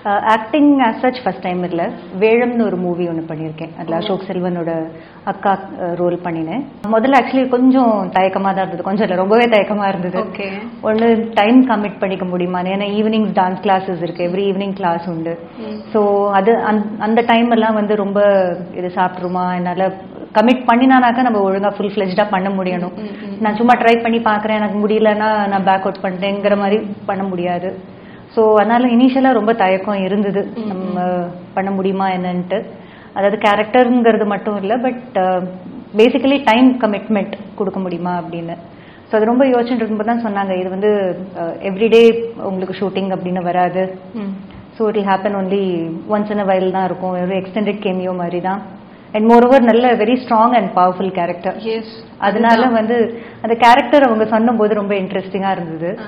acting as such first time இல்லை வேழம்னு ஒரு மூவி ஒன்று பண்ணியிருக்கேன் அதில் அசோக் செல்வனோட அக்கா ரோல் பண்ணினேன் முதல்ல ஆக்சுவலி கொஞ்சம் தயக்கமாக தான் இருந்தது கொஞ்சம் இல்லை ரொம்பவே தயக்கமாக இருந்தது ஓகே ஒன்று டைம் கமிட் பண்ணிக்க முடியுமா ஏன்னா ஈவினிங்ஸ் டான்ஸ் கிளாஸஸ் இருக்கு எவ்ரி ஈவினிங் கிளாஸ் உண்டு ஸோ அது அந்த- அந்த டைம் எல்லாம் வந்து ரொம்ப இது சாப்பிட்ருமா என்னால் கமிட் பண்ணினானாக்கா நம்ம ஒழுங்கா ஃபுல் ஃப்ளெஜ்டாக பண்ண முடியணும் நான் சும்மா ட்ரை பண்ணி பார்க்குறேன் எனக்கு முடியலன்னா நான் பேக் அவுட் பண்ணிட்டேங்கிற மாதிரி பண்ண முடியாது ஸோ அதனால இனிஷியலாக ரொம்ப தயக்கம் இருந்தது நம்ம பண்ண முடியுமா என்னன்ட்டு அதாவது கேரக்டருங்கிறது மட்டும் இல்லை பட் பேசிக்கலி டைம் கமிட்மெண்ட் கொடுக்க முடியுமா அப்படின்னு ஸோ அது ரொம்ப யோசிச்சுட்டு இருக்கும்போது தான் சொன்னாங்க இது வந்து எவ்ரிடே உங்களுக்கு ஷூட்டிங் அப்படின்னு வராது so it happen only once in a while தான் இருக்கும் ஒரு எக்ஸ்டெண்டட் கேமியோ மாதிரி தான் அண்ட் மோர் ஓவர் நல்ல very strong and powerful character yes அதனால வந்து அந்த கேரக்டர் அவங்க சொன்னும்போது ரொம்ப இன்ட்ரெஸ்டிங்காக இருந்தது